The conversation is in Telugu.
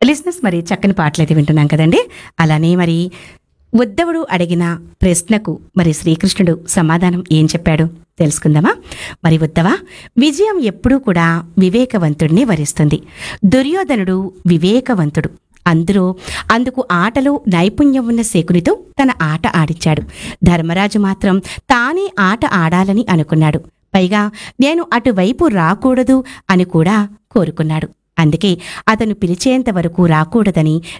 లిసినర్స్ మరి చక్కని పాటలు అయితే వింటున్నాం కదండి అలానే మరి ఉద్ధవుడు అడిగిన ప్రశ్నకు మరి శ్రీకృష్ణుడు సమాధానం ఏం చెప్పాడు తెలుసుకుందామా మరి ఉద్ధవ విజయం ఎప్పుడూ కూడా వివేకవంతుడిని వరిస్తుంది దుర్యోధనుడు వివేకవంతుడు అందులో అందుకు ఆటలో నైపుణ్యం ఉన్న శకునితో తన ఆట ఆడించాడు ధర్మరాజు మాత్రం తానే ఆట ఆడాలని అనుకున్నాడు పైగా నేను అటువైపు రాకూడదు అని కూడా కోరుకున్నాడు అందుకే అతను పిలిచేంత వరకు రాకూడదని